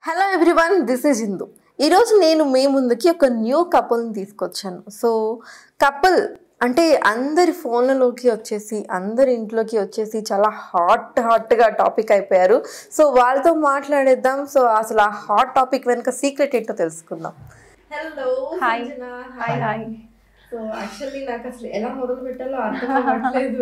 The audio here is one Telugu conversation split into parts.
Hello everyone this is Indu ఈరోజు నేను మీ ముందుకి ఒక న్యూ కపుల్ని తీసుకొచ్చాను సో కపుల్ అంటే అందరి ఫోన్లలోకి వచ్చేసి అందరి ఇంట్లోకి వచ్చేసి చాలా హాట్ హాట్గా టాపిక్ అయిపోయారు సో వాళ్ళతో మాట్లాడేద్దాం సో అసలు ఆ హాట్ టాపిక్ వెనుక సీక్రెట్ ఏంటో తెలుసుకుందాం hello hi hi hi so actually నాకు అసలు ఎలా మొదలు పెట్టాలో అర్థం అవ్వట్లేదు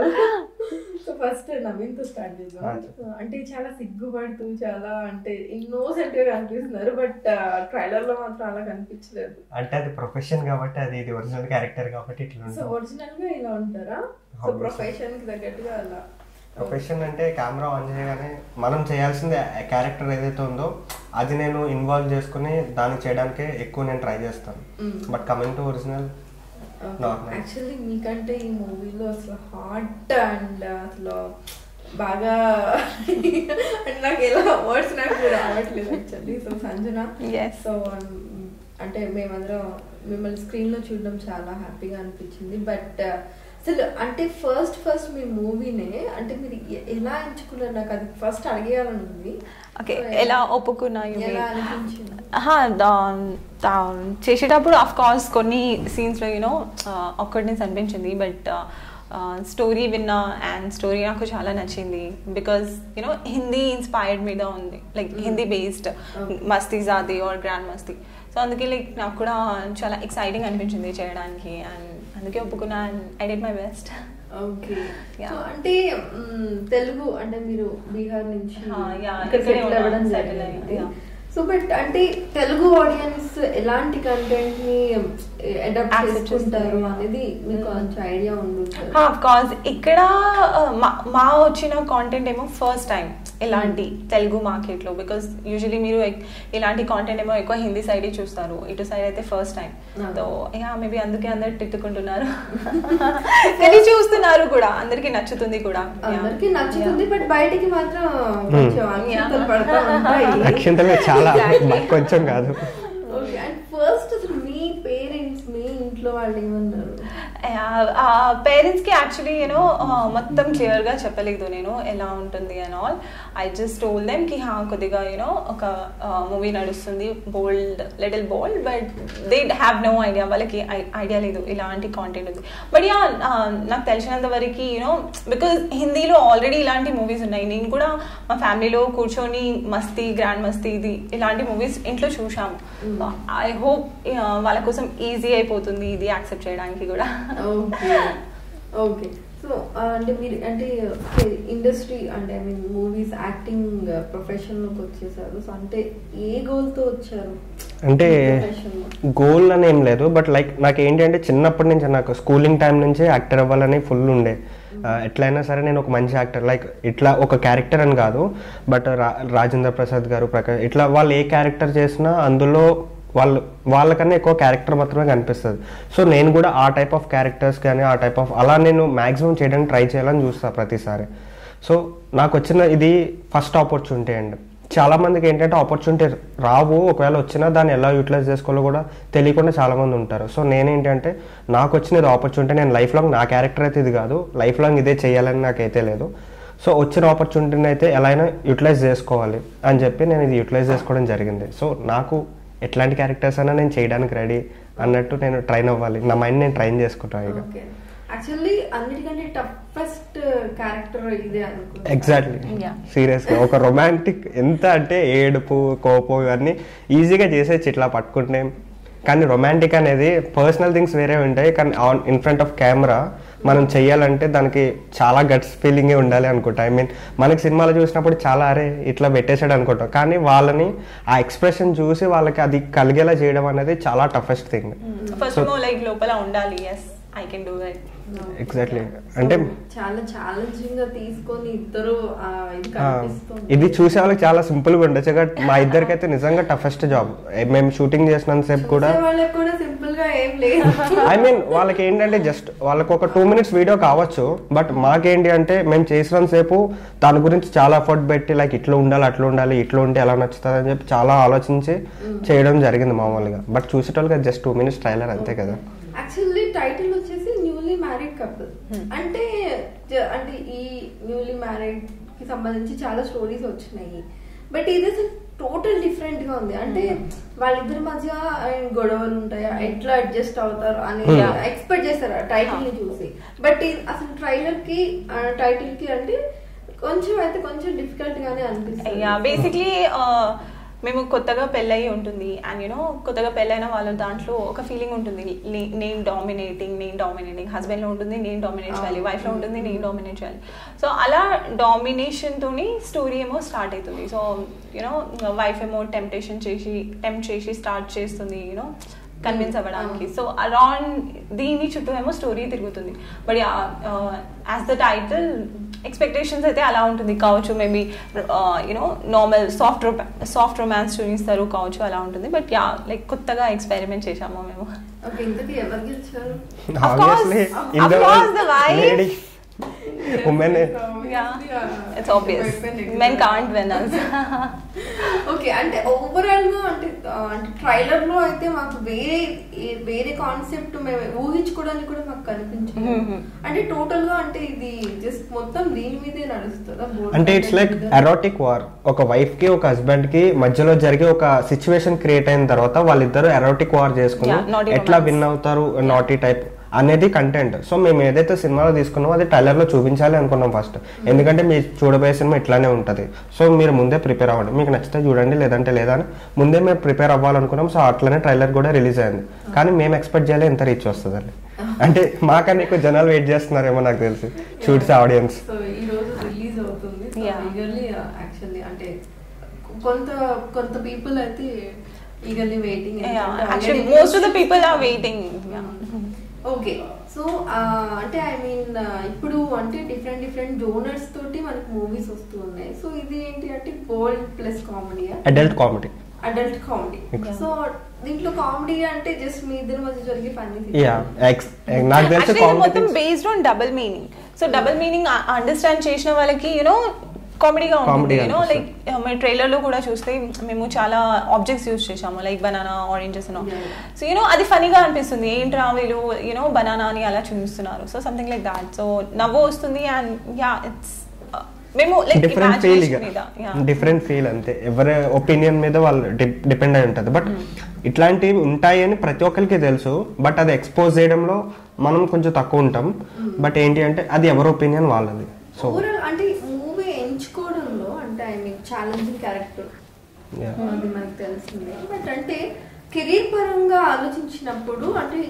సో ఫస్ట్ నవీన్తో స్టార్ట్ చేద్దాం So, అంటే చాలా సిగ్గుపడుతూ చాలా అంటే ఇన్నోసెంట్ గా కనిపిస్తున్నారు బట్ ట్రైలర్ లో మాత్రం అలా కనిపించలేదు అంటే అది ప్రొఫెషన్ కాబట్టి అది ఇది ఒరిజినల్ క్యారెక్టర్ కాబట్టి ఇట్లా సో ఉంటుంది ఒరిజినల్ గా ఇలా ఉంటారా సో Obviously. ప్రొఫెషన్ కి తగ్గట్టుగా అలా ప్రొఫెషన్ అంటే కెమెరా ఆన్ చేయగానే మనం చేయాల్సింది క్యారెక్టర్ ఏదైతే ఉందో అది నేను ఇన్వాల్వ్ చేసుకుని దాన్ని చేయడానికే ఎక్కువ నేను ట్రై చేస్తాను but coming to original Normal. Actually మీకంటే ఈ మూవీలో అసలు హాట్ అండ్ అసలు బాగా అంటే నాకు ఎలా వర్డ్స్ నాకు రావట్లేదు actually so Sanjana Yes. So అంటే మేమందరం మిమ్మల్ని స్క్రీన్ లో చూడడం చాలా హ్యాపీగా అనిపించింది బట్ అసలు అంటే ఫస్ట్ ఫస్ట్ మీ మూవీనే అంటే మీరు ఎ- ఎలా ఎంచుకున్నారు నాకు అది ఫస్ట్ అడిగేయాలని ఉంది ఓకే So, ఎలా ఒప్పుకున్నా you ఎలా mean? అనిపించింది ఆహా, దా- దా- చేసేటప్పుడు ఆఫ్ కోర్స్ కొన్ని సీన్స్లో యూనో ఒక్కడిని అనిపించింది బట్ స్టోరీ విన్నా అండ్ స్టోరీ నాకు చాలా నచ్చింది బికాస్ యూనో హిందీ ఇన్స్పైర్డ్ మీద ఉంది లైక్ హిందీ బేస్డ్ మస్తీ జాది ఆర్ గ్రాండ్ మస్తీ సో అందుకే లైక్ నాకు కూడా చాలా ఎక్సైటింగ్ అనిపించింది చేయడానికి అండ్ అందుకే ఒప్పుకున్నా and I did my best okay Yeah. So అంటే మ్, తెలుగు అంటే మీరు బీహార్ నుంచి Ah, yeah, ఇక్కడ ఇక్కడే settle అవ్వడం ఉన్నాం, settle జరిగింది అయ్యాం, yeah. సో బట్ అంటే తెలుగు ఆడియన్స్ ఎలాంటి కంటెంట్ ని అడాప్ట్ Accept చేసుకుంటారు చేస్తారు. అనేది మీకు కొంచెం ఐడియా ఉంటుంది ఆఫ్ కోర్స్ ఇక్కడ ఆ, మా- మా వచ్చిన కాంటెంట్ ఏమో ఫస్ట్ టైం ఇలాంటి తెలుగు మార్కెట్లో బికాస్ యూజువలీ మీరు ఎక్- ఇలాంటి కాంటెంట్ ఏమో ఎక్కువ హిందీ సైడే చూస్తారు ఇటు సైడ్ అయితే first time Ah. So yeah maybe అందుకే అందరు తిట్టుకుంటున్నారు కానీ చూస్తున్నారు కూడా అందరికి నచ్చుతుంది కూడా Yeah. అందరికి నచ్చుతుంది Yeah. బట్ బయటికి మాత్రం కొంచెం అక్షంతలు పడతా ఉంటాయి అక్షంతలు చాలా Exactly. మాకు కొంచెం కాదు ఓకే అండ్ ఫస్ట్ అసలు మీ పేరెంట్స్ మీ ఇంట్లో వాళ్ళు ఏమన్నారు పేరెంట్స్ కి యాక్చువల్లీ యూనో మొత్తం క్లియర్ గా చెప్పలేదు నేను ఎలా ఉంటుంది and all I just told them కి హా కొద్దిగా యూనో ఒక మూవీ నడుస్తుంది bold little bold but they have no idea వాళ్ళకి ఐడియా లేదు ఇలాంటి కాంటెంట్ ఉంది బట్ యా నాకు తెలిసినంత వరకు యూనో బికాజ్ హిందీలో ఆల్రెడీ ఇలాంటి మూవీస్ ఉన్నాయి నేను కూడా మా ఫ్యామిలీలో కూర్చొని మస్తీ గ్రాండ్ మస్తీ ఇది ఇలాంటి మూవీస్ ఇంట్లో చూసాము ఐ హోప్ వాళ్ళ కోసం ఈజీ అయిపోతుంది ఇది యాక్సెప్ట్ చేయడానికి కూడా ఓకే ఓకే సో అంటే మీరు అంటే ఇండస్ట్రీ అంటే I mean movies acting profession లోకి వచ్చేసారు సో అంటే ఏ గోల్ తో వచ్చారు అంటే Profession లో. గోల్ అని ఏం లేదు బట్ లైక్ నాకు ఏంటి అంటే చిన్నప్పటి నుంచి నాకు స్కూలింగ్ టైం నుంచి యాక్టర్ అవ్వాలని ఫుల్ ఉండే ఆ, ఎట్లయినా సరే నేను ఒక మంచి యాక్టర్ లైక్ ఇట్లా ఒక క్యారెక్టర్ అని కాదు బట్ రా రాజేంద్ర ప్రసాద్ గారు ప్రకాష్ ఇట్లా వాళ్ళు ఏ క్యారెక్టర్ చేసినా అందులో వాళ్ళు వాళ్ళకన్నా ఎక్కువ క్యారెక్టర్ మాత్రమే కనిపిస్తుంది సో నేను కూడా ఆ టైప్ ఆఫ్ క్యారెక్టర్స్ కానీ ఆ టైప్ ఆఫ్ అలా నేను మ్యాక్సిమం చేయడానికి ట్రై చేయాలని చూస్తాను ప్రతిసారి సో నాకు వచ్చిన ఇది ఫస్ట్ ఆపర్చునిటీ అండి చాలా మందికి ఏంటంటే ఆపర్చునిటీ రావు ఒకవేళ వచ్చినా దాన్ని ఎలా యూటిలైజ్ చేసుకోవాలో కూడా తెలియకుండా చాలా మంది ఉంటారు సో నేనేంటంటే నాకు వచ్చిన ఇది ఆపర్చునిటీ నేను లైఫ్ లాంగ్ నా క్యారెక్టర్ అయితే ఇది కాదు లైఫ్ లాంగ్ ఇదే చేయాలని నాకైతే లేదు సో వచ్చిన ఆపర్చునిటీని అయితే ఎలా అయినా యూటిలైజ్ చేసుకోవాలి అని చెప్పి నేను ఇది యూటిలైజ్ చేసుకోవడం జరిగింది సో నాకు ఎట్లాంటి క్యారెక్టర్స్ అయినా నేను చేయడానికి రెడీ అన్నట్టు నేను ట్రైన్ అవ్వాలి నా మైండ్ నేను ట్రైన్ చేసుకుంటాను ఇక ఓకే యాక్చువల్లీ అన్నిటికంటే టఫెస్ట్ క్యారెక్టర్ ఇదే అనుకుంటా ఎగ్జాక్ట్లీ Yeah. సీరియస్గా ఒక రొమాంటిక్ ఎంత అంటే ఏడుపు కోపం ఇవన్నీ ఈజీగా చేసేచ్చు ఇట్లా పట్టుకుంటే కానీ రొమాంటిక్ అనేది పర్సనల్ థింగ్స్ వేరే ఉంటాయి కానీ on in front of camera మనం చెయ్యాలంటే దానికి చాలా గట్స్ ఫీలింగే ఉండాలి అనుకుంటా ఐ మీన్ మనకి సినిమాలో చూసినప్పుడు చాలా అరే ఇట్లా పెట్టేశాడు అనుకుంటాం కానీ వాళ్ళని ఆ ఎక్స్ప్రెషన్ చూసి వాళ్ళకి అది కలిగేలా చేయడం అనేది చాలా టఫెస్ట్ థింగ్ ఫస్ట్ లైక్ లోపల ఉండాలి yes I can do it exactly అంటే చాలా ఛాలెంజింగ్ గా తీసుకొని ఇద్దరు ఆ, ఇది ఆ, కనిపిస్తుంది ఇది చూసే వాళ్ళకి చాలా సింపుల్ గా ఉండొచ్చు బట్ మా ఇద్దరికైతే నిజంగా టఫెస్ట్ జాబ్ మేము షూటింగ్ చేసినంత సేపు కూడా చూసే వాళ్ళకి కూడా సింపుల్ గా ఏం లేదు ఐ మీన్ వాళ్ళకి ఏంటంటే జస్ట్ వాళ్ళకి ఒక టూ మినిట్స్ వీడియో కావచ్చు బట్ మాకేంటి అంటే మేము చేసినంత సేపు దాని గురించి చాలా ఎఫర్ట్ పెట్టి లైక్ ఇట్లా ఉండాలి అట్లా ఉండాలి ఇట్లా ఉంటే ఎలా నచ్చుతుంది అని చెప్పి చాలా ఆలోచించి చేయడం జరిగింది మామూలుగా బట్ చూసేటోళ్ళకి జస్ట్ టూ మినిట్స్ ట్రైలర్ అంతే కదా యాక్చువల్లీ టైటిల్ వచ్చేసి న్యూలీ మ్యారీడ్ కపుల్ అంటే జ- అంటే ఈ న్యూలీ మ్యారీడ్ కి సంబంధించి చాలా స్టోరీస్ వచ్చినాయి బట్ ఇది అసలు టోటల్ డిఫరెంట్ గా ఉంది అంటే వాళ్ళిద్దరి మధ్య ఆ, గొడవలు ఉంటాయా ఎట్లా అడ్జస్ట్ అవుతారు అని ఎక్స్పెక్ట్ చేస్తారు ఆ టైటిల్ ని చూసి బట్ అసలు ట్రైలర్ కి టైటిల్ కి అంటే కొంచెం అయితే కొంచెం డిఫికల్ట్ గానే అనిపిస్తుంది యా బేసిక్లీ మేము కొత్తగా పెళ్ళయి ఉంటుంది అండ్ యూనో కొత్తగా పెళ్ళైన వాళ్ళ దాంట్లో ఒక ఫీలింగ్ ఉంటుంది నే- నేను డామినేటింగ్ నేను డామినేటింగ్ హస్బెండ్లో ఉంటుంది నేను డామినేట్ చేయాలి వైఫ్లో ఉంటుంది నేను డామినేట్ చేయాలి సో అలా డామినేషన్తోని స్టోరీ ఏమో స్టార్ట్ అవుతుంది సో యూనో వైఫ్ ఏమో టెంప్టేషన్ చేసి టెంప్ట్ చేసి స్టార్ట్ చేస్తుంది యూనో కన్విన్స్ అవ్వడానికి సో అరౌండ్ దీని చుట్టూ ఏమో స్టోరీ తిరుగుతుంది but as the title expectations అయితే అలా ఉంటుంది కావచ్చు maybe you know normal soft soft romance చూపిస్తారు కావచ్చు అలా ఉంటుంది బట్ యా లైక్ కొత్తగా ఎక్స్పెరిమెంట్ చేశాము మేము ఓకే ఇంతకీ ఎవరు గెలిచారు Of course, Obviously, in of the course the wife. lady, women, Yeah, it's obvious. Men can't win us. Okay అంటే ఓవరాల్ గా అంటే ఆ, అంటే ట్రైలర్ లో అయితే మాకు వేరే ఏ- వేరే కాన్సెప్ట్ మేము ఊహించుకోవడానికి కూడా మాకు కనిపించింది Mhm. అంటే టోటల్ గా అంటే ఇది జస్ట్ మొత్తం దీని మీదే నడుస్తుందా board అంటే ఇట్స్ లైక్ మీద? ఎరోటిక్ వార్ ఒక వైఫ్ కి ఒక హస్బెండ్ కి మధ్యలో జరిగే ఒక సిచ్యువేషన్ క్రియేట్ అయిన తర్వాత వాళ్ళిద్దరు ఎరోటిక్ వార్ చేసుకుని Yeah, naughty ఎట్లా romance. విన్ అవుతారు నాటీ టైప్ అనేది కంటెంట్ సో మేము ఏదైతే సినిమాలో తీసుకున్నామో అది ట్రైలర్ లో చూపించాలి అనుకున్నాం ఫస్ట్ ఎందుకంటే మీరు చూడబోయే సినిమా ఇట్లానే ఉంటది సో మీరు ముందే ప్రిపేర్ అవ్వండి మీకు నచ్చితే చూడండి లేదంటే లేదా అని ముందే మేము ప్రిపేర్ అవ్వాలనుకున్నాం సో అట్లనే ట్రైలర్ కూడా రిలీజ్ అయింది కానీ మేము ఎక్స్పెక్ట్ చేయాలి ఎంత రీచ్ వస్తుందండి అంటే మాకన్నా ఎక్కువ జనాలు వెయిట్ చేస్తున్నారేమో నాకు తెలిసి చూడ్స్ ఆడియన్స్ సో ఈ రోజు రిలీజ్ అవుతుంది Yeah. ఈగర్లీ యాక్చువల్లీ అంటే కొంత కొంత పీపుల్ అయితే eagerly waiting yeah, actually, most of the people are waiting. Yeah. Okay so అంటే ఐ మీన్ ఇప్పుడు అంటే డిఫరెంట్ డిఫరెంట్ జోనర్స్ తోటి మనకి మూవీస్ వస్తూ ఉన్నాయి సో ఇది ఏంటి అంటే bold plus comedy adult comedy adult comedy Yeah. So దీంట్లో కామెడీ అంటే జస్ట్ మీ ఇద్దరి మధ్య జరిగే పని యా ఎక్స్ నాకు తెలిసి Actually, ఇది మొత్తం comedy based on double meaning so double meaning understand చేసిన వాళ్ళకి యూనో కామెడీగా ఉంటుంది Comedy యూనో లైక్ అనిపిస్తుంది. మేము ట్రైలర్ లో కూడా చూస్తే మేము చాలా ఆబ్జెక్ట్స్ యూస్ చేసాము like banana oranges Yeah. So you know అది ఫనీగా అనిపిస్తుంది ఏంట్రా వీళ్ళు యూనో బనానా అని అలా చూపిస్తున్నారు so something like that so నవ్వు వస్తుంది అండ్ యా ఇట్స్ మేము లైక్ డిఫరెంట్ ఫీల్ ఇక మీద yeah. డిఫరెంట్ ఫీల్ అంతే ఎవరి ఒపీనియన్ మీద వాళ్ళు డిపెండ్ అయి ఉంటుంది బట్ ఇట్లాంటివి ఉంటాయి అని ప్రతి ఒక్కరికి తెలుసు బట్ అది ఎక్స్పోజ్ చేయడంలో మనం కొంచెం తక్కువ ఉంటాం బట్ ఏంటి అంటే అది ఎవరి ఒపీనియన్ వాళ్ళది సో ఓవరాల్ అంటే మూవీ ఎంచుకోవడంలో అంటే ఐ మీన్ ఛాలెంజింగ్ క్యారెక్టర్ అది మనకు తెలిసిందే బట్ అంటే కెరీర్ పరంగా ఆలోచించినప్పుడు అంటే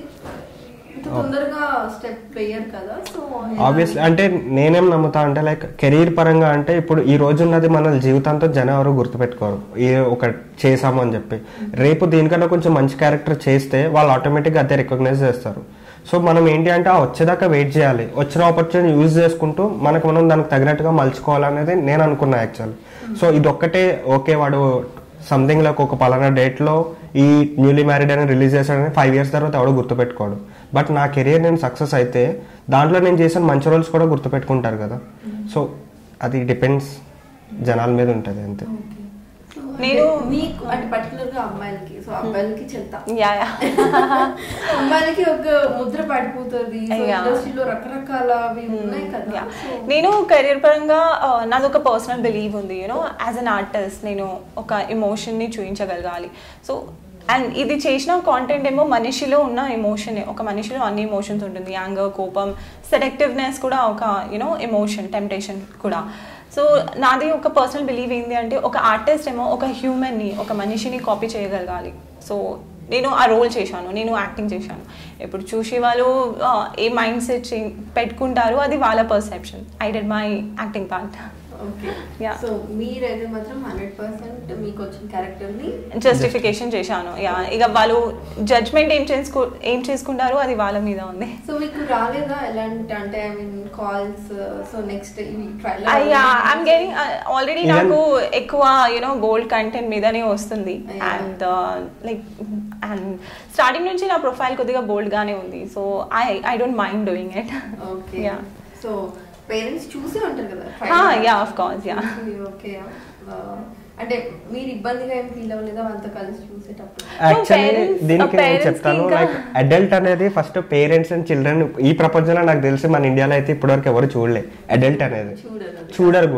ఇంత తొందరగా స్టెప్ వేయరు కదా సో ఆబ్వియస్లీ అంటే నేనేం నమ్ముతా అంటే లైక్ కెరీర్ పరంగా అంటే ఇప్పుడు ఈ రోజు ఉన్నది మన జీవితంతో జనం ఎవరు గుర్తుపెట్టుకోరు ఏ ఒక చేసాము అని చెప్పి రేపు దీనికన్నా కొంచెం మంచి క్యారెక్టర్ చేస్తే వాళ్ళు ఆటోమేటిక్గా అదే రికగ్నైజ్ చేస్తారు సో మనం ఏంటి అంటే ఆ వచ్చేదాకా వెయిట్ చేయాలి వచ్చిన ఆపర్చునిటీ యూజ్ చేసుకుంటూ మనకు మనం దానికి తగినట్టుగా మలుచుకోవాలనేది నేను అనుకున్నా యాక్చువల్ సో ఇది ఒక్కటే ఓకే వాడు సంథింగ్ లైక్ ఒక పలానా డేట్లో ఈ న్యూలీ మ్యారీడ్ అని రిలీజ్ చేశాడని ఫైవ్ ఇయర్స్ తర్వాత ఎవడో గుర్తుపెట్టుకోడు బట్ నా కెరియర్ నేను సక్సెస్ అయితే దాంట్లో నేను చేసిన మంచి రోల్స్ కూడా గుర్తుపెట్టుకుంటారు కదా సో అది డిపెండ్స్ జనాల మీద ఉంటుంది అంతే నేను- మీకు అంటే పర్టికులర్ గా అమ్మాయిలకి సో అబ్బాయిలకి చెల్తా యా యా అమ్మాయిలకి ఒక ముద్ర పడిపోతుంది సో Yeah. ఇండస్ట్రీలో రకరకాల అవి ఉన్నాయి కదా Yeah. So, నేను కెరీర్ పరంగా ఆ, నాది ఒక పర్సనల్ బిలీవ్ ఉంది యూనో యాజ్ అన్ ఆర్టిస్ట్ నేను ఒక ఎమోషన్ని చూపించగలగాలి సో అండ్ ఇది చేసిన కాంటెంట్ ఏమో మనిషిలో ఉన్న ఎమోషన్ ఒక మనిషిలో అన్ని ఎమోషన్స్ ఉంటుంది యాంగర్ కోపం సెలెక్టివ్నెస్ కూడా ఒక యూనో ఎమోషన్ టెంప్టేషన్ కూడా సో నాది ఒక పర్సనల్ బిలీవ్ ఏంటి అంటే ఒక ఆర్టిస్ట్ ఏమో ఒక హ్యూమన్ని ఒక మనిషిని కాపీ చేయగలగాలి సో నేను ఆ రోల్ చేశాను నేను యాక్టింగ్ చేశాను ఇప్పుడు చూసి వాళ్ళు ఆ, ఏ మైండ్ సెట్ పెట్టుకుంటారు అది వాళ్ళ perception I did my acting part okay Yeah. So మీరైతే మాత్రం హండ్రెడ్ పర్సెంట్ మీకు వచ్చిన క్యారెక్టర్ ని జస్టిఫికేషన్ చేశాను యా ఇక వాళ్ళు జడ్జ్మెంట్ ఏం చేసుకో ఏం చేసుకుంటారో అది వాళ్ళ మీద ఉంది సో మీకు రాలేదా ఎలాంటి అంటే I mean calls so next ఇవి అయ్యా ఐమ్ గెటింగ్ ఆల్రెడీ Even- నాకు ఎక్కువ యూనో గోల్డ్ కంటెంట్ మీదనే వస్తుంది Yeah. And like and starting నుంచి నా ప్రొఫైల్ కొద్దిగా బోల్డ్ గానే ఉంది so I I don't mind doing it okay yeah so parents చూసే ఉంటారు కదా yeah of course yeah okay అంటే మీరు ఇబ్బందిగా ఏం ఫీల్ అవ్వలేదా వాళ్ళతో కలిసి చూసేటప్పుడు యాక్చువల్లీ parents- దీనికి నేను parents కి చెప్తాను ఇంకా- లైక్ అడల్ట్ అనేది ఫస్ట్ పేరెంట్స్ అండ్ చిల్డ్రన్ ఈ ప్రపంచంలో నాకు తెలిసి మన ఇండియాలో అయితే ఇప్పటివరకు ఎవరు చూడలే అడల్ట్ అనేది చూడరు అది. చూడరు కూడా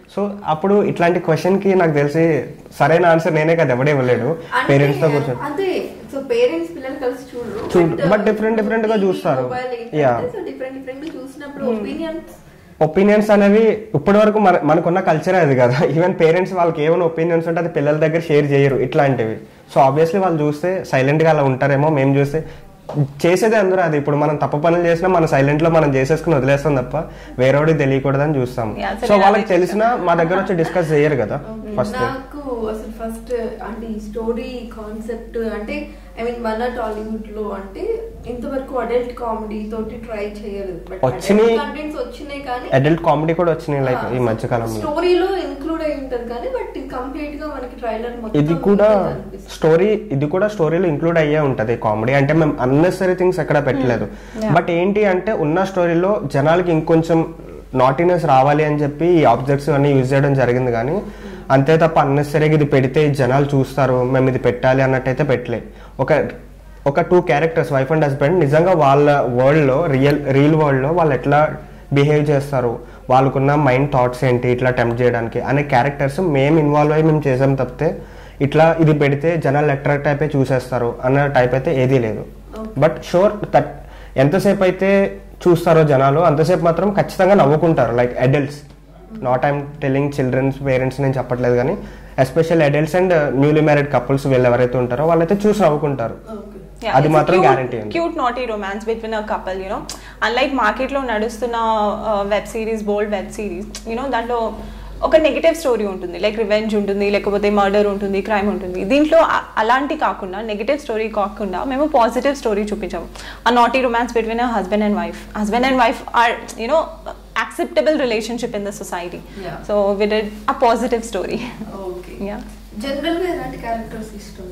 సో అప్పుడు ఇట్లాంటి క్వశ్చన్కి నాకు తెలిసి సరైన ఆన్సర్ నేనే కదా ఎవడే ఇవ్వలేడు పేరెంట్స్తో కూర్చొని అంతే సో పేరెంట్స్ పిల్లలు కలిసి చూడరు చూడు- but different different గా చూస్తారు. Yeah. డిఫరెంట్ డిఫరెంట్ చూసినప్పుడు ఒపీనియన్స్ ఒపీనియన్స్ అనేవి ఇప్పటి వరకు మన మనకున్న కల్చర్ అది కదా ఈవెన్ పేరెంట్స్ వాళ్ళకి ఏమైనా ఒపీనియన్స్ ఉంటే అది పిల్లల దగ్గర షేర్ చేయరు ఇట్లాంటివి సో ఆబ్వియస్లీ వాళ్ళు చూస్తే సైలెంట్గా అలా ఉంటారేమో మేము చూస్తే చేసేదే అందరూ అది ఇప్పుడు మనం తప్పు పనులు చేసినా మన సైలెంట్ లో మనం చేసేసుకుని వదిలేస్తాం తప్ప వేరేవాడికి తెలియకూడదని చూస్తాం Yeah, so సో నేను వాళ్ళకి అదే తెలిసినా మా దగ్గర వచ్చి డిస్కస్ చేయరు కదా ఫస్ట్ నాకు అసలు ఫస్ట్ అంటే ఈ స్టోరీ కాన్సెప్ట్ అంటే ఐ మీన్ మన టాలీవుడ్ లో అంటే ఇంతవరకు అడల్ట్ కామెడీ తోటి ట్రై చేయలేదు బట్ వచ్చినాయి. కంటెంట్స్ వచ్చినాయి కానీ అడల్ట్ కామెడీ కూడా వచ్చినాయి లైక్ ఈ మధ్య కాలంలో స్టోరీలో ఇంక్లూడ్ అయి ఉంటది కానీ బట్ కంప్లీట్ గా మనకి ట్రైలర్ ఇది కూడా స్టోరీ ఇది కూడా స్టోరీలో ఇంక్లూడ్ అయ్యే ఉంటది కామెడీ అంటే మేము అన్నెసరీ థింగ్స్ ఎక్కడ పెట్టలేదు బట్ ఏంటి అంటే ఉన్న స్టోరీలో జనాలకి ఇంకొంచెం నాటినెస్ రావాలి అని చెప్పి ఈ ఆబ్జెక్ట్స్ అన్ని యూజ్ చేయడం జరిగింది కానీ అంతే తప్ప అన్నెసరీగా ఇది పెడితే జనాలు చూస్తారు మేము ఇది పెట్టాలి అన్నట్టయితే పెట్టలే ఒక ఒక two characters wife and husband నిజంగా వాళ్ళ వరల్డ్లో రియల్ రియల్ వరల్డ్లో వాళ్ళు ఎట్లా బిహేవ్ చేస్తారు వాళ్ళకున్న మైండ్ థాట్స్ ఏంటి ఇట్లా టెంప్ట్ చేయడానికి అనే క్యారెక్టర్స్ మేము ఇన్వాల్వ్ అయ్యి మేము చేసాం తప్పితే ఇట్లా ఇది పెడితే జనాలు అట్రాక్ట్ అయిపోయి చూసేస్తారు అన్న టైప్ అయితే ఏదీ లేదు బట్ షూర్ దట్ ఎంతసేపు అయితే చూస్తారో జనాలు అంతసేపు మాత్రం ఖచ్చితంగా నవ్వుకుంటారు like adults not I'm telling childrens parents నేను చెప్పట్లేదు కానీ especial adults and newly married couples వీళ్ళు ఎవరైతే ఉంటారో వాళ్ళైతే చూసి నవ్వుకుంటారు అది మాత్రం గ్యారంటీ ఉంది cute naughty romance between a couple you know unlike మార్కెట్లో నడుస్తున్న web series bold web series you know దాంట్లో ఒక నెగిటివ్ స్టోరీ ఉంటుంది లైక్ రివెంజ్ ఉంటుంది లేకపోతే మర్డర్ ఉంటుంది క్రైమ్ ఉంటుంది దీంట్లో అ- అలాంటి కాకుండా నెగిటివ్ స్టోరీ కాకుండా మేము పాజిటివ్ స్టోరీ చూపించాము ఆ naughty romance between a husband and wife husband and wife are you know acceptable relationship in the society Yeah. So we did a positive story okay yeah general గా ఎలాంటి క్యారెక్టర్స్ ఇష్టం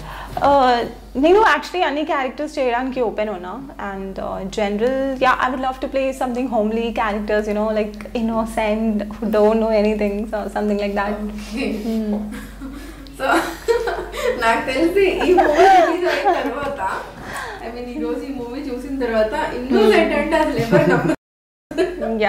Uh, నేను యాక్చువల్లీ అన్ని క్యారెక్టర్స్ చేయడానికి ఓపెన్ ఉన్నా and general yeah I would love to play something homely characters you know like innocent who don't know anything so something like that so నాకు తెలిసి ఈ మూవీ రిలీజ్ అయిన తర్వాత ఐ మీన్ ఈ రోజు ఈ మూవీ చూసిన తర్వాత ఇన్నోసెంట్ అంటే అసలు ఎవరు నమ్మరు yeah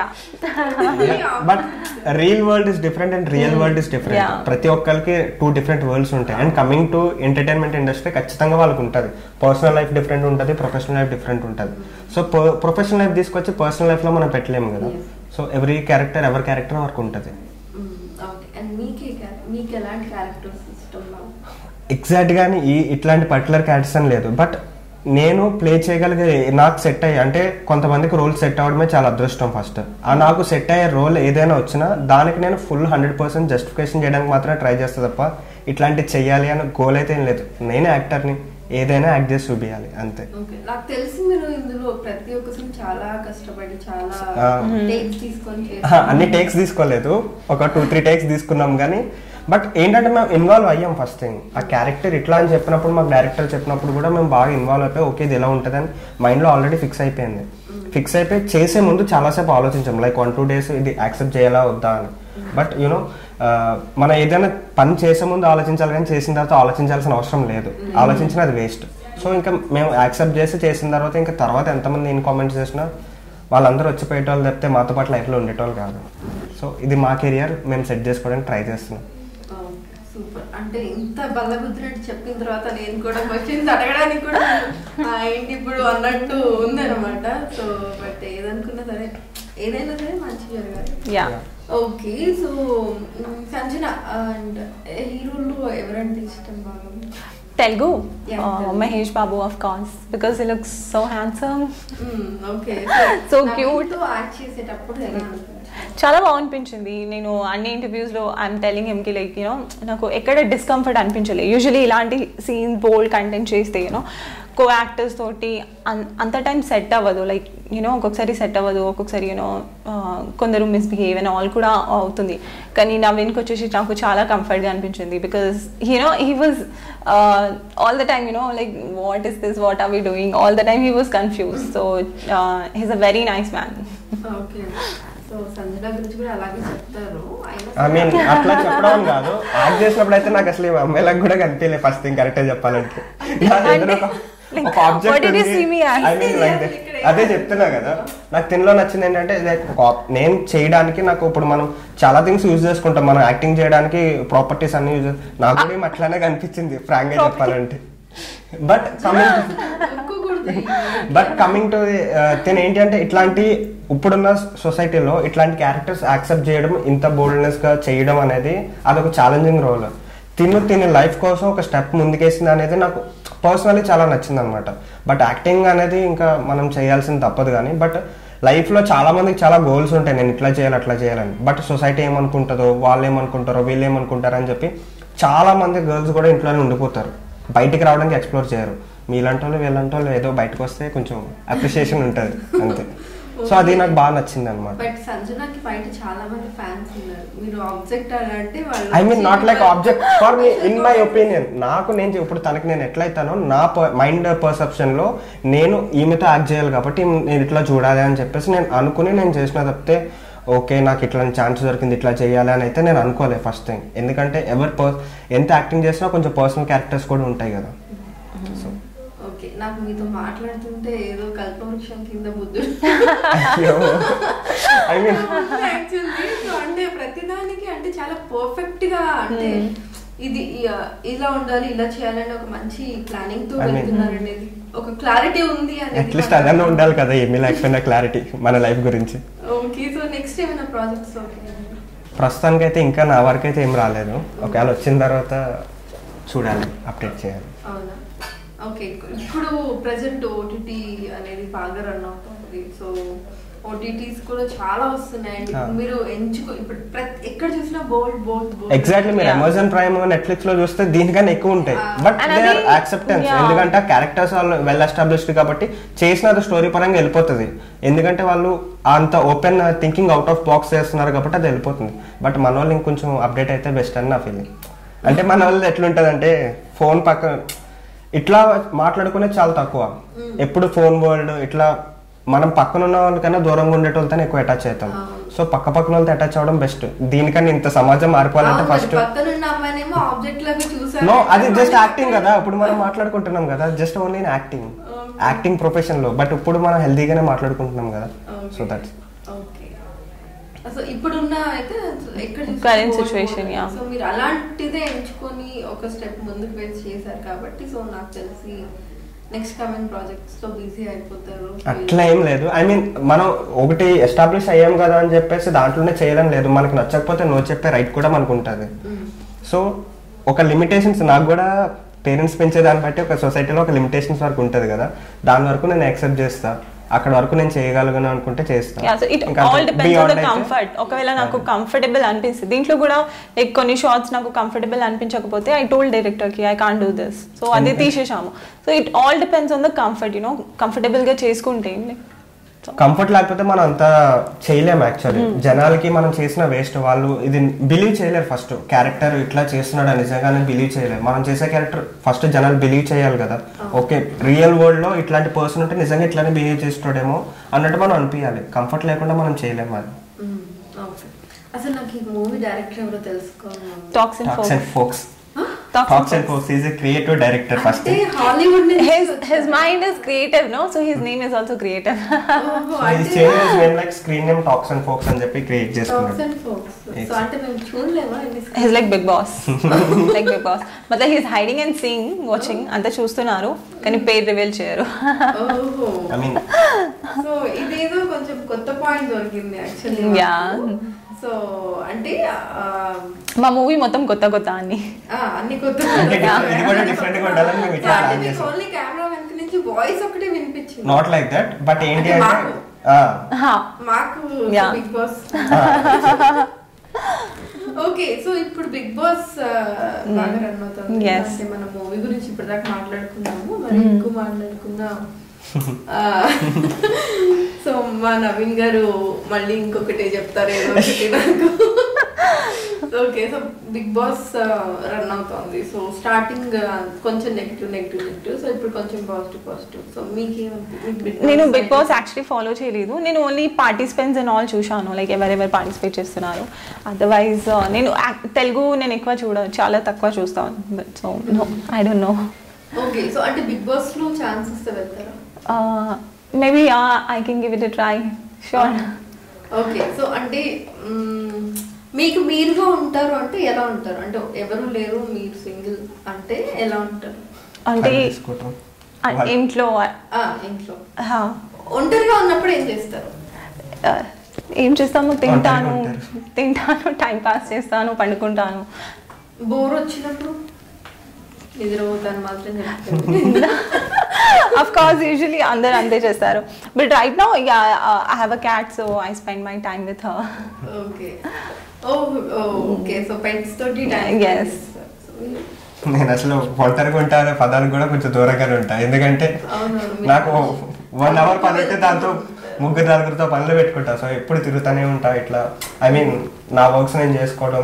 but real world is different and real world is different Yeah. ప్రతి ఒక్కరికి టూ డిఫరెంట్ వరల్డ్స్ ఉంటాయి and coming to entertainment industry ఖచ్చితంగా వాళ్ళకి ఉంటుంది పర్సనల్ లైఫ్ డిఫరెంట్ ఉంటుంది ప్రొఫెషనల్ లైఫ్ డిఫరెంట్ ఉంటుంది సో ప్రొఫెషనల్ లైఫ్ తీసుకొచ్చి పర్సనల్ లైఫ్ లో మనం పెట్టలేము కదా Yes. సో ఎవ్రీ క్యారెక్టర్ ఎవరి క్యారెక్టర్ వరకు ఉంటుంది ఓకే అండ్ మీకే మీకు ఎలాంటి క్యారెక్టర్స్ ఇష్టం నాకు ఎగ్జాక్ట్ గాని ఈ ఇట్లాంటి పర్టికులర్ క్యారెక్టర్స్ అని లేదు బట్ నేను ప్లే చేయగలిగే నాకు సెట్ అయ్యి అంటే కొంతమందికి రోల్ సెట్ అవ్వడమే చాలా అదృష్టం ఫస్ట్ ఆ నాకు సెట్ అయ్యే రోల్ ఏదైనా వచ్చినా దానికి నేను ఫుల్ హండ్రెడ్ పర్సెంట్ జస్టిఫికేషన్ చేయడానికి మాత్రమే ట్రై చేస్తా తప్ప ఇట్లాంటివి చెయ్యాలి అన్న గోల్ అయితే ఏం లేదు నేనే యాక్టర్ని ఏదైనా యాక్ట్ చేసి చూపించాలి అంతే ఓకే నాకు తెలిసి మీరు ఇందులో ప్రతి ఒక్క సీన్ చాలా కష్టపడి చాలా ఆ. టేక్స్ తీసుకొని ఆహా, చేశారు. అన్ని టేక్స్ తీసుకోలేదు ఒక టూ త్రీ టేక్స్ తీసుకున్నాం కానీ బట్ ఏంటంటే మేము ఇన్వాల్వ్ అయ్యాం ఫస్ట్ థింగ్ ఆ క్యారెక్టర్ ఇట్లా అని చెప్పినప్పుడు మాకు డైరెక్టర్ చెప్పినప్పుడు కూడా మేము బాగా ఇన్వాల్వ్ అయిపోయి ఓకే ఇది ఎలా ఉంటుంది అని మైండ్లో ఆల్రెడీ ఫిక్స్ అయిపోయింది ఫిక్స్ అయిపోయి చేసే ముందు చాలాసేపు ఆలోచించాం లైక్ వన్ టూ డేస్ ఇది యాక్సెప్ట్ చేయాలా వద్దా అని బట్ యూనో మనం ఏదైనా పని చేసే ముందు ఆలోచించాలి కానీ చేసిన తర్వాత ఆలోచించాల్సిన అవసరం లేదు ఆలోచించిన అది వేస్ట్ సో ఇంకా మేము యాక్సెప్ట్ చేసి చేసిన తర్వాత ఇంకా తర్వాత ఎంతమంది ఇన్ కామెంట్స్ చేసినా వాళ్ళందరూ వచ్చి పోయేటోళ్ళు తప్పితే మాతో పాటు లైఫ్లో ఉండేటోళ్ళు కాదు సో ఇది మా కెరియర్ మేము సెట్ చేసుకోవడానికి ట్రై చేస్తున్నాం సూపర్ అంటే ఇంత బల్లగుద్దినట్టు చెప్పిన తర్వాత నేను కూడా క్వశ్చన్స్ అడగడానికి కూడా ఆ, ఏంటి ఇప్పుడు అన్నట్టు ఉందన్నమాట సో బట్ ఏదనుకున్నా సరే ఏదైనా సరే మంచి జరగాలి yeah okay so hmm, Sanjana and హీరోల్లో ఎవరంటే ఇష్టం బాగా Telugu Yeah, uh, Telugu. Mahesh Babu of course because he looks so handsome okay So cute. Act చేసేటప్పుడు ఎలా అనిపించింది చాలా బాగా అనిపించింది నేను అన్ని ఇంటర్వ్యూస్లో ఐఎమ్ టెలింగ్ హిమ్కి లైక్ యూనో నాకు ఎక్కడ డిస్కంఫర్ట్ అనిపించలేదు యూజువలీ ఇలాంటి సీన్స్ బోల్డ్ కంటెంట్ చేస్తే యూనో కో యాక్టర్స్ తోటి అన్- అంత టైం సెట్ అవ్వదు లైక్ యూనో ఒక్కొక్కసారి సెట్ అవ్వదు ఒక్కొక్కసారి యూనో కొందరు మిస్బిహేవ్ అండ్ ఆల్ కూడా అవుతుంది కానీ నవీన్కి వచ్చేసి నాకు చాలా కంఫర్ట్గా అనిపించింది because you know he was all the time you know like what is this what are we doing all the time he was confuse so he's a very nice man okay so Sanjana గురించి కూడా అలాగే చెప్తారు అయినా ఐ మీన్ సరే- అట్లా చెప్పడం అని కాదు యాక్ట్ చేసినప్పుడు అయితే నాకు అసలు ఈ అమ్మాయిలకు కూడా కనిపించలేదు ఫస్ట్ థింగ్ కరెక్ట్గా చెప్పాలంటే నాకు ఏదైనా ఒక Like, ఒక object what did you see me as? I mean like అదే చెప్తున్నా కదా నాకు తినలో నచ్చింది ఏంటంటే లైక్ ఒక op- నేను చేయడానికి నాకు ఇప్పుడు మనం చాలా థింగ్స్ యూజ్ చేసుకుంటాం మనం యాక్టింగ్ చేయడానికి ప్రాపర్టీస్ అన్ని యూజ్ నాకు కూడా ఏం అట్లానే కనిపించింది ఫ్రాంక్ గా చెప్పాలంటే but coming but coming to తిన ఏంటి అంటే ఇట్లాంటి ఇప్పుడున్న సొసైటీలో ఇట్లాంటి క్యారెక్టర్స్ యాక్సెప్ట్ చేయడం ఇంత బోల్డ్నెస్ గా చేయడం అనేది అదొక ఛాలెంజింగ్ రోల్ తిను తిని లైఫ్ కోసం ఒక స్టెప్ ముందుకేసింది అనేది నాకు పర్సనలీ చాలా నచ్చింది అనమాట బట్ యాక్టింగ్ అనేది ఇంకా మనం చేయాల్సింది తప్పదు కానీ బట్ లైఫ్లో చాలా మందికి చాలా గోల్స్ ఉంటాయి నేను ఇట్లా చేయాలి అట్లా చేయాలని బట్ సొసైటీ ఏమనుకుంటుందో వాళ్ళు ఏమనుకుంటారో వీళ్ళు ఏమనుకుంటారో అని చెప్పి చాలా మంది గర్ల్స్ కూడా ఇంట్లోనే ఉండిపోతారు బయటికి రావడానికి ఎక్స్ప్లోర్ చేయరు మీలాంటి వాళ్ళు వీళ్ళంటి వాళ్ళు ఏదో బయటకు వస్తే కొంచెం అప్రిషియేషన్ ఉంటుంది అంతే సో అది నాకు బాగా నచ్చింది అనమాట బట్ సంజనాకి బయట చాలా మంది ఫ్యాన్స్ ఉన్నారు మీరు ఆబ్జెక్ట్ అంటే వాళ్ళు I mean not like object for me in my opinion నాకు నేను చె- ఇప్పుడు తనకి నేను ఎట్లయితానో నా మైండ్ పర్సెప్షన్ లో నేను ఈమెతో యాక్ట్ చేయాలి కాబట్టి నేను ఇట్లా చూడాలి అని చెప్పేసి నేను అనుకుని నేను చేసిన తప్పితే ఓకే నాకు ఇట్లాంటి ఛాన్స్ దొరికింది ఇట్లా చేయాలి అని అయితే నేను అనుకోలేదు ఫస్ట్ థింగ్ ఎందుకంటే ఎవరు పర్ ఎంత యాక్టింగ్ చేసినా కొంచెం పర్సనల్ క్యారెక్టర్స్ కూడా ఉంటాయి కదా సో ఓకే నాకు మీతో మాట్లాడుతుంటే ఏదో కల్పవృక్షం కింద బుద్ధుడు ఐ మీన్ యాక్చువల్లీ అంటే ప్రతిదానికి అంటే చాలా పర్ఫెక్ట్ గా అంటే ఇది ఇ- ఇలా ఉండాలి ఇలా చేయాలని ఒక మంచి ప్లానింగ్ తో I mean- వెళ్తున్నారు అనేది ఒక క్లారిటీ ఉంది అట్లీస్ట్ అదన్నా ఉండాలి కదా ఏమీ లేకపోయినా క్లారిటీ మన లైఫ్ గురించి ఓకే సో నెక్స్ట్ ఏమైనా ప్రాజెక్ట్స్ ఓకే ప్రస్తుతానికైతే ఇంకా నా వరకు అయితే ఏం రాలేదు ఒకవేళ వచ్చిన తర్వాత చూడాలి అప్డేట్ చేయాలి అవునా ఓకే ఇప్పుడు ప్రజెంట్ ఓటీటీ అనేది బాగా రన్ అవుతుంది సో ఓటీటీస్ కూడా చాలా వస్తున్నాయండి Ah. మీరు ఎంచుకో ఇప్పుడు ప్రతి ఎక్కడ చూసినా బోల్డ్ బోల్డ్ ఎగ్జాక్ట్లీ మీరు Yeah. అమెజాన్ ప్రైమ్ నెట్ఫ్లిక్స్ లో చూస్తే దీనికన్నా ఎక్కువ ఉంటాయి Ah. But And they are అది- యాక్సెప్టెన్స్ Yeah. ఎందుకంటే క్యారెక్టర్స్ వాళ్ళు వెల్ ఎస్టాబ్లిష్డ్ కాబట్టి చేసిన అది స్టోరీ పరంగా వెళ్ళిపోతుంది ఎందుకంటే వాళ్ళు అంత open thinking out of box చేస్తున్నారు కాబట్టి అది వెళ్ళిపోతుంది బట్ మన వాళ్ళు ఇంకొంచెం అప్డేట్ అయితే బెస్ట్ అని నా ఫీలింగ్ అంటే మన వాళ్ళు ఎట్లుంటది అంటే ఫోన్ పక్కన ఇట్లా మాట్లాడుకునేది చాలా తక్కువ ఎప్పుడు ఫోన్ వరల్డ్ ఇట్లా మనం పక్కన ఉన్న వాళ్ళకన్నా దూరంగా ఉండేటోళ్ళతో ఎక్కువ అటాచ్ అవుతాం సో పక్క పక్కన వాళ్ళతో అటాచ్ అవ్వడం బెస్ట్ దీనికన్నా ఇంత సమాజం మారిపోవాలంటే ఫస్ట్ పక్కన ఉన్న అమ్మాయినేమో ఆబ్జెక్ట్ లాగా చూసారు నో అది జస్ట్ యాక్టింగ్ కదా ఇప్పుడు మనం మాట్లాడుకుంటున్నాం కదా just only acting acting profession లో బట్ ఇప్పుడు మనం హెల్తీగానే మాట్లాడుకుంటున్నాం కదా సో దట్స్ ఓకే అసలు ఇప్పుడున్న అయితే ఎక్కడ Current situation, yeah. సో మీరు అలాంటిదే ఎంచుకొని ఒక స్టెప్ ముందుకు వేసి చేశారు కాబట్టి సో నాకు తెలిసి నెక్స్ట్ కమింగ్ ప్రాజెక్ట్స్ లో బిజీ అయిపోతారు అట్లా ఏం లేదు ఐ మీన్ మనం ఒకటి ఎస్టాబ్లిష్ అయ్యాం కదా అని చెప్పేసి దాంట్లోనే చేయడం లేదు మనకు నచ్చకపోతే నో చెప్పే రైట్ కూడా మనకు ఉంటుంది సో ఒక లిమిటేషన్స్ నాకు కూడా పేరెంట్స్ పెంచే దాన్ని బట్టి ఒక సొసైటీలో ఒక లిమిటేషన్స్ వరకు ఉంటుంది కదా దాని వరకు నేను యాక్సెప్ట్ చేస్తా అక్కడ వరకు నేను చేయగలను అనుకుంటే చేస్తా యా సో ఇట్ ఇంకా all depends on beyond the అయితే- కంఫర్ట్ ఒకవేళ నాకు కంఫర్టబుల్ అనిపిస్తుంది దీంట్లో కూడా లైక్ కొన్ని షార్ట్స్ నాకు కంఫర్టబుల్ అనిపించకపోతే ఐ టోల్డ్ డైరెక్టర్ కి I can't do this so అది తీసేసాము so it all depends on the comfort you know comfortable గా చేసుకుంటే కంఫర్ట్ లేకపోతే మనం అంత చేయలేము యాక్చువల్లీ జనాలకి మనం చేసిన వేస్ట్ వాళ్ళు ఇది బిలీవ్ చేయలేరు ఫస్ట్ క్యారెక్టర్ ఇట్లా చేస్తున్నాడు అని నిజంగానే బిలీవ్ చేయలేరు మనం చేసే క్యారెక్టర్ ఫస్ట్ జనాలు బిలీవ్ చేయాలి కదా ఓకే రియల్ వరల్డ్ లో ఇట్లాంటి పర్సన్ ఉంటే నిజంగా ఇట్లానే బిహేవ్ చేస్తున్నాడేమో అన్నట్టు మనం అనిపించాలి కంఫర్ట్ లేకుండా మనం చేయలేము అది ఓకే అసలు నాకు ఈ మూవీ డైరెక్టర్ ఎవరో తెలుసుకోవాలి Talks and Talks and Folks Talks Talks and Folks is a creative director first అంటే Hollywood his his mind is creative no so his name is also creative like screen name Talks and Folks అని చెప్పి క్రియేట్ టాక్స్ చేసుకున్నాడు అండ్ ఫోక్స్ సో అంటే మేము చూడలేమా ఎన్ని he's like big boss like big boss but like he's hiding and seeing watching అంతా చూస్తున్నారు కానీ పేరు రివీల్ చేయరు ఓహో ఐ మీన్ సో ఇదేదో కొంచెం కొత్త పాయింట్ దొరికింది యాక్చువల్లీ Yeah. సో అంటే ఆ, మా మూవీ మొత్తం కొత్త కొత్త అన్ని ఆ, అన్ని కొత్త అంటే ఇది కూడా డిఫరెంట్ గా ఉండాలని మేము ఇట్లా ప్లాన్ చేసాం ఓన్లీ కెమెరా వెనక నుంచి వాయిస్ ఒకటే వినిపించింది నాట్ లైక్ దట్ బట్ ఏంటి అంటే అంటే మాకు. ఆ, మాకు Yeah. Bigg Boss okay so ఇప్పుడు బిగ్ బాస్ బాగా రన్ అవుతుంది Yes. అంటే మన మూవీ గురించి ఇప్పటిదాకా మాట్లాడుకున్నాము మరి ఎక్కువ మాట్లాడుకుందాం సో మా నవీన్ గారు మళ్ళీ ఇంకొకటి చెప్తారు ఏదో ఒకటి నాకు okay so Bigg Boss run అవుతుంది సో స్టార్టింగ్ కొంచెం నెగిటివ్ నెగిటివ్ నెగిటివ్ సో ఇప్పుడు కొంచెం పాజిటివ్ పాజిటివ్ సో మీకేమనిపి నేను బిగ్ బాస్ యాక్చువల్లీ ఫాలో చేయలేదు నేను ఓన్లీ పార్టిసిపెంట్స్ అండ్ ఆల్ చూశాను లైక్ ఎవరెవరు పార్టిసిపేట్ చేస్తున్నారు అదర్వైజ్ నేను act- తెలుగు నేను ఎక్కువ చూడ చాలా తక్కువ చూస్తాను but so no I don't know okay so అంటే బిగ్ బాస్ లో ఛాన్స్ ఇస్తే వెళ్తారా maybe I can give it try sure okay so అంటే మ్మ్, మీకు మీరుగా ఉంటారు అంటే ఎలా ఉంటారు అంటే ఎవరు లేరు మీరు సింగిల్ అంటే ఎలా ఉంటారు అంటే కళ్ళు తీసుకోవటం. ఆ, ఇంట్లో ఆ, ఇంట్లో హా, ఒంటరిగా ఉన్నప్పుడు ఏం చేస్తారు ఆ, ఏం చేస్తాము తింటాను ఉంటారు. తింటాను టైం పాస్ చేస్తాను పండుకుంటాను బోర్ వచ్చినప్పుడు నిద్రపోతాను మాత్రం చెప్తాను అఫ్ కోర్స్ యూజువలీ అందరు అంతే చేస్తారు but right now I have a cat so I spend my time with her okay oh okay so pets తోటి టైం Yes. నేను అసలు ఒంటరిగా ఉంటాను పదాలకు కూడా కొంచెం దూరంగానే ఉంటా ఎందుకంటే అవునవును. నాకు వన్ అవర్ పని ఉంటే దాంతో ముగ్గురు నలుగురితో పనులు పెట్టుకుంటా సో ఎప్పుడు తిరుగుతూనే ఉంటా ఇట్లా ఐ మీన్ నా వర్క్స్ నేను చేసుకోవడం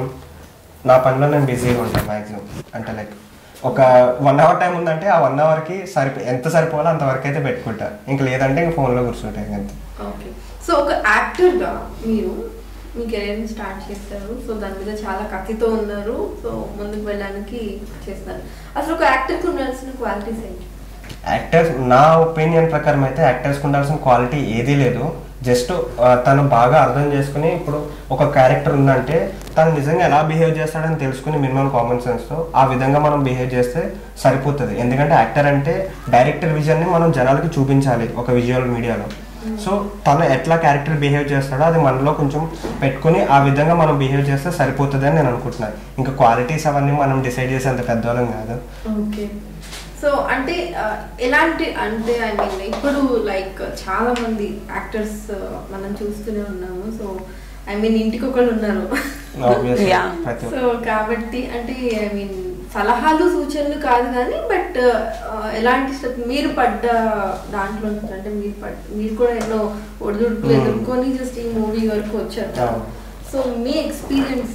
నా పనిలో నేను బిజీగా ఉంటాను మ్యాక్సిమం అంటే లైక్ ఒక వన్ అవర్ టైం ఉందంటే ఆ వన్ అవర్కి సరిపో ఎంత సరిపోవాలో అంతవరకు అయితే పెట్టుకుంటా ఇంకా లేదంటే ఇంకా ఫోన్లో కూర్చుంటాయి అంతే ఓకే సో ఒక యాక్టర్గా మీరు మీ కెరీర్ని స్టార్ట్ చేస్తారు సో దాని మీద చాలా కత్తితో ఉన్నారు సో ముందుకు వెళ్ళడానికి చేస్తారు అసలు ఒక యాక్టర్కి ఉండాల్సిన క్వాలిటీస్ ఏంటి యాక్టర్స్ నా ఒపీనియన్ ప్రకారం అయితే యాక్టర్స్కి ఉండాల్సిన క్వాలిటీ ఏదీ లేదు జస్ట్ తను బాగా అర్థం చేసుకుని ఇప్పుడు ఒక క్యారెక్టర్ ఉందంటే తను నిజంగా ఎలా బిహేవ్ చేస్తాడని తెలుసుకుని మినిమం కామన్ సెన్స్తో ఆ విధంగా మనం బిహేవ్ చేస్తే సరిపోతుంది ఎందుకంటే యాక్టర్ అంటే డైరెక్టర్ విజన్ని మనం జనాలకి చూపించాలి ఒక విజువల్ మీడియాలో సో తను ఎట్లా క్యారెక్టర్ బిహేవ్ చేస్తాడో అది మనలో కొంచెం పెట్టుకుని ఆ విధంగా మనం బిహేవ్ చేస్తే సరిపోతుంది అని నేను అనుకుంటున్నాను ఇంకా క్వాలిటీస్ అవన్నీ మనం డిసైడ్ చేసే అంత పెద్దవాళ్ళం కాదు ఓకే సో అంటే ఆ, ఎలాంటి అంటే ఐ మీన్ ఇప్పుడు లైక్ చాలా మంది యాక్టర్స్ మనం చూస్తూనే ఉన్నాము సో ఐ మీన్ ఇంటికి ఒకళ్ళు ఉన్నారు Obviously, Yeah. ప్రతి సో కాబట్టి అంటే ఐ మీన్ సలహాలు సూచనలు కాదు కానీ బట్ ఎలాంటి స్టెప్ మీరు పడ్డ దాంట్లో నుంచి అంటే మీరు పడ్ మీరు కూడా ఎన్నో ఒడిదుడుకులు Hmm. ఎదుర్కొని జస్ట్ ఈ మూవీ వరకు వచ్చారు అవును. సో మీ ఎక్స్పీరియన్స్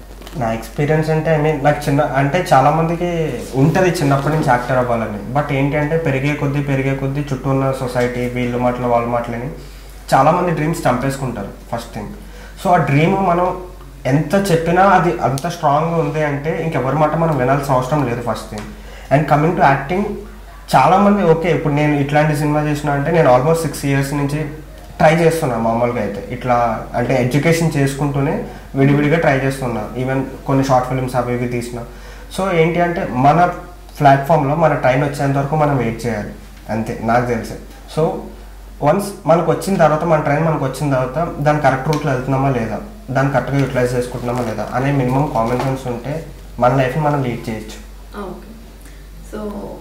నా ఎక్స్పీరియన్స్ అంటే ఐ మీన్ నాకు చిన్న అంటే చాలా మందికి ఉంటుంది చిన్నప్పటి నుంచి యాక్టర్ అవ్వాలని బట్ ఏంటంటే పెరిగే కొద్దీ పెరిగే కొద్దీ చుట్టూ ఉన్న సొసైటీ వీళ్ళు మాటలు వాళ్ళ మాటలని చాలా మంది డ్రీమ్స్ చంపేసుకుంటారు ఫస్ట్ థింగ్ సో ఆ డ్రీమ్ మనం ఎంత చెప్పినా అది అంత స్ట్రాంగ్గా ఉంది అంటే ఇంకెవరి మాట మనం వినాల్సిన అవసరం లేదు first thing and coming to acting చాలా మంది ఓకే ఇప్పుడు నేను ఇట్లాంటి సినిమా చేసిన అంటే నేను ఆల్మోస్ట్ సిక్స్ ఇయర్స్ నుంచి ట్రై చేస్తున్నా మామూలుగా అయితే ఇట్లా అంటే ఎడ్యుకేషన్ చేసుకుంటూనే విడివిడిగా ట్రై చేస్తున్నా ఈవెన్ కొన్ని షార్ట్ ఫిల్మ్స్ అవి ఇవి తీసిన సో ఏంటి అంటే మన ప్లాట్ఫామ్లో మన ట్రైన్ వచ్చేంత వరకు మనం వెయిట్ చేయాలి అంతే నాకు తెలిసి సో వన్స్ మనకు వచ్చిన తర్వాత మన ట్రైన్ మనకు వచ్చిన తర్వాత దాని కరెక్ట్ రూట్లో వెళ్తున్నామా లేదా దాన్ని కరెక్ట్గా యూటిలైజ్ చేసుకుంటున్నామా లేదా అనే మినిమం కామన్ సెన్స్ ఉంటే మన లైఫ్ని మనం లీడ్ చేయొచ్చు ఓకే సో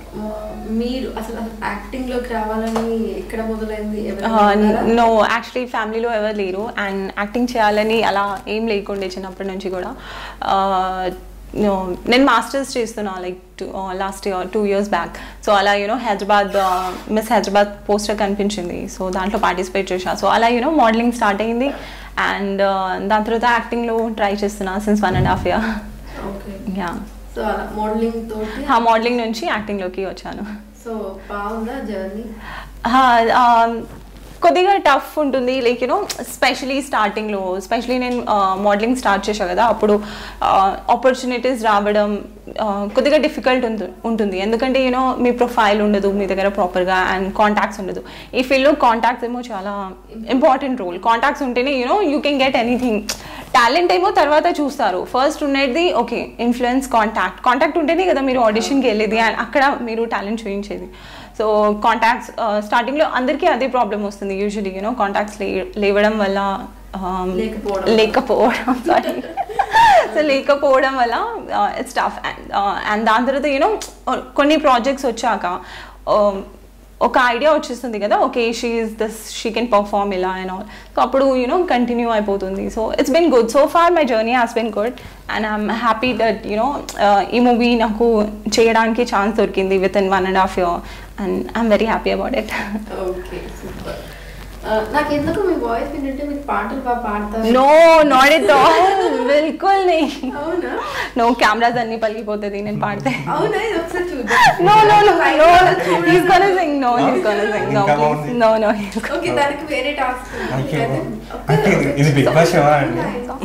మీరు అసలు యాక్టింగ్ లోకి రావాలని ఎక్కడ మొదలైంది ఎవరైనా ఉన్నారా? నో యాక్చువల్లీ ఫ్యామిలీలో ఎవరు లేరు అండ్ యాక్టింగ్ చేయాలని అలా ఏం లేకుండే చిన్నప్పటి నుంచి కూడా Uh, no, నేను మాస్టర్స్ చేస్తున్నా like last year two years back so అలా you know Hyderabad miss Hyderabad poster కనిపించింది సో దాంట్లో పార్టిసిపేట్ చేసా సో అలా యూనో మోడలింగ్ స్టార్ట్ అయింది అండ్ దాని తర్వాత యాక్టింగ్లో ట్రై చేస్తున్నా since one and half year okay yeah so అలా మోడలింగ్ తోటి ఆ మోడలింగ్ నుంచి యాక్టింగ్లోకి వచ్చాను సో బాగుందా జర్నీ హా, ఆ, కొద్దిగా టఫ్ ఉంటుంది లైక్ యూనో స్పెషలీ స్టార్టింగ్లో స్పెషలీ నేను మోడలింగ్ స్టార్ట్ చేశా కదా అప్పుడు ఆపర్చునిటీస్ రావడం ఆ, కొద్దిగా డిఫికల్ట్ ఉంటుంది ఎందుకంటే యూనో మీ ప్రొఫైల్ ఉండదు మీ దగ్గర ప్రాపర్గా అండ్ కాంటాక్ట్స్ ఉండదు ఈ ఫీల్డ్లో కాంటాక్ట్స్ ఏమో చాలా ఇంపార్టెంట్ రోల్ కాంటాక్ట్స్ ఉంటేనే you know you can get anything talent ఏమో తర్వాత చూస్తారు ఫస్ట్ ఉండేది ఓకే ఇన్ఫ్లుయెన్స్ కాంటాక్ట్ కాంటాక్ట్ ఉంటేనే కదా మీరు ఆడిషన్కి వెళ్ళేది అండ్ అక్కడ మీరు టాలెంట్ చూపించేది సో కాంటాక్ట్స్ స్టార్టింగ్లో అందరికీ అదే ప్రాబ్లం వస్తుంది యూజువలీ యూనో కాంటాక్ట్స్ లేవడం వల్ల um, లేకపోవడం. లేకపోవడం సారీ సో లేకపోవడం వల్ల ఇట్స్ టఫ్ అండ్ దాని తర్వాత యూనో కొన్ని ప్రాజెక్ట్స్ వచ్చాక um, ఒక ఐడియా వచ్చేస్తుంది కదా okay she is this she can perform ఇలా అండ్ ఆల్ సో అప్పుడు యూనో కంటిన్యూ అయిపోతుంది so it's been good so far my journey has been good and I'm happy that you know ఈ మూవీ నాకు చేయడానికి ఛాన్స్ దొరికింది with in one and half year and I'm very happy about it okay super నాకు ఎందుకు మీ వాయిస్ వింటుంటే మీరు పాటలు బాగా పాడతారు నో నాట్ ఎట్ ఆల్ బిల్కుల్ నీ అవునా నో కెమెరాస్ అన్ని పలిగిపోతుంది నేను పాడితే అవునా ఇది ఒకసారి చూద్దాం no no no no he's gonna sing no he's gonna sing no ఇంకా బాగుంది. నో నో ఓకే దానికి వేరే టాస్క్ Okay. అంటే ఇది- ఇది బిగ్ బాస్ షో అండి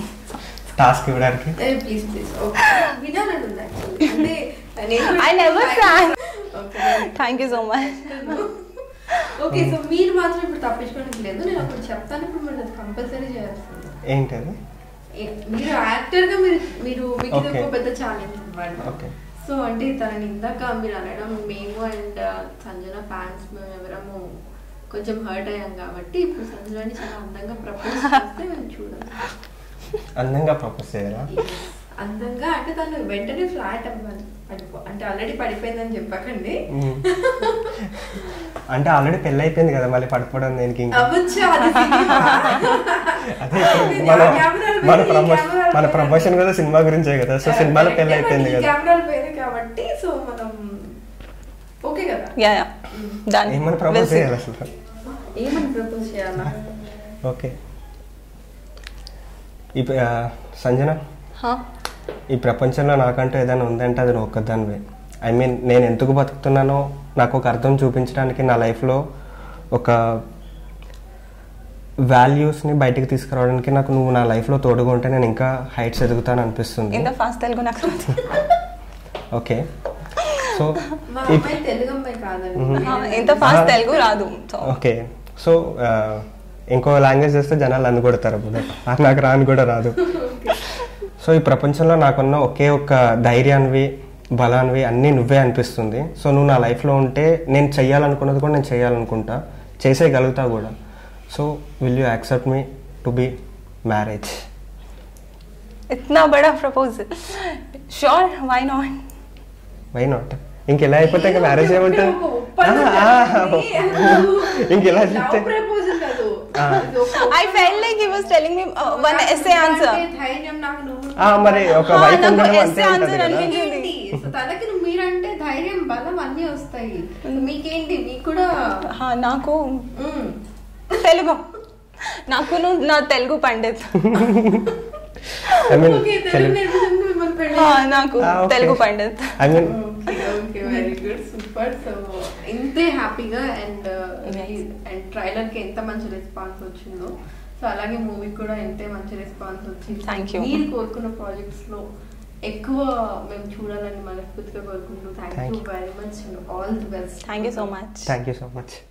టాస్క్ ఇవ్వడానికి ప్లీజ్ ప్లీజ్ ఓకే వినాలని ఉంది actually. అంటే నేను I never sang. Thank you so much okay so మీరు మాత్రం ఇప్పుడు తప్పించుకోవడానికి లేదు నేను ఒకటి చెప్తాను ఇప్పుడు మీరు అది కంపల్సరీ చేయాల్సింది ఏంటి అది ఏ- మీరు యాక్టర్ గా మీరు మీరు మీకు ఇది Okay. ఒక పెద్ద ఛాలెంజ్ అనమాట ఓకే సో అంటే తనని ఇందాక మీరు అనడం మేము అండ్ సంజన ఫ్యాన్స్ మేము ఎవరము కొంచెం హర్ట్ అయ్యాం కాబట్టి ఇప్పుడు సంజనాని చాలా అందంగా ప్రపోజ్ చేస్తే మేము చూడాలి అందంగా ప్రపోజ్ చేయాలా Yes. అందంగా అంటే తను వెంటనే ఫ్లాట్ అవ్వాలి పడిపో- అంటే ఆల్రెడీ పడిపోయిందని చెప్పకండి మ్మ్. అంటే ఆల్రెడీ పెళ్ళి అయిపోయింది కదా మళ్ళీ పడిపోవడం దేనికి ఇంకా అవ్వచ్చా అది సినిమా. అదే ఇప్పుడు ఇది మన ఆ కెమెరాలు మన పోయి, ఈ ప్రమోషన్ కెమెరాలు మన పోయి. ప్రమోషన్ కూడా సినిమా గురించే కదా సో సినిమాలో పెళ్ళి అయిపోయింది ఈ కదా కెమెరాలు పోయినాయి కాబట్టి సో మనం ఓకే కదా యా యా డన్ ఏమని ప్రపోజ్ చేయాలి అసలు ఏమని ప్రపోజ్ చేయాలా ఓకే ఈ ప్ర- ఆ, సంజన ఈ ప్రపంచంలో నాకంటూ ఏదైనా ఉందంటే అది నువ్వు ఒక్కదానివే ఐ మీన్ నేను ఎందుకు బతుకుతున్నానో నాకు ఒక అర్థం చూపించడానికి నా లైఫ్లో ఒక వాల్యూస్ని బయటికి తీసుకురావడానికి నాకు నువ్వు నా లైఫ్లో తోడుగా ఉంటే నేను ఇంకా హైట్స్ ఎదుగుతాను అనిపిస్తుంది ఇంత ఫాస్ట్ తెలుగు నాకు రాదు. ఓకే సో మా ఈ అమ్మాయి తెలుగు అమ్మాయి కాదండి ఆ, ఇంత ఫాస్ట్ తెలుగు రాదు సో ఓకే సో ఆ, ఇంకో లాంగ్వేజ్ చేస్తే జనాలు అన్ను కొడతారు అప్పుడు అది నాకు రాని కూడా రాదు సో ఈ ప్రపంచంలో నాకున్న ఒకే ఒక్క ధైర్యాన్వి బలాన్వి అన్నీ నువ్వే అనిపిస్తుంది సో నువ్వు నా లైఫ్లో ఉంటే నేను చెయ్యాలనుకున్నది కూడా నేను చేయాలనుకుంటా చేసేయగలుగుతా కూడా so will you accept me to be marriage इतना बड़ा proposal sure why not why not ఇంకెలా అయిపోతే ఇంకా మ్యారేజ్ ఏముంటుంది ఒక ఒప్పందం ఆ, ఆ, ఇంకెలా చెప్తే లవ్ ప్రపోజల్ కాదు ఆ. ఇది ఒక I felt like he was telling me uh, one నాకు essay answer. అంటే ధైర్యం నాకు నువ్వు ఆ, మరి ఒక ఆ, వైఫ్ నాకు ఉండడం అంతే essay ఉంటుంది answer కదా అనిపించింది. మీకేంటి? సో తనకి నువ్వు మీరంటే ధైర్యం బలం అన్నీ వస్తాయి మీకేంటి మీకు కూడా हाँ నాకు మ్మ్. తెలుగు నాకు నువ్వు నా Telugu pandit I mean okay, Telugu నేర్పించడానికి మిమ్మల్ని పెళ్లి ఆ, నాకు Telugu pandit I mean okay okay very good super so ఇంతే హ్యాపీగా అండ్ Yes. అండ్ ట్రైలర్ కి ఎంత మంచి రెస్పాన్స్ వచ్చిందో సో అలాగే మూవీకి కూడా ఎంతే మంచి రెస్పాన్స్ వచ్చింది Thank you. మీరు కోరుకున్న ప్రాజెక్ట్స్ లో ఎక్కువ మేము చూడాలని మనస్ఫూర్తిగా కోరుకుంటూ thank Thank you you. Very much all the best thank you so much thank you so much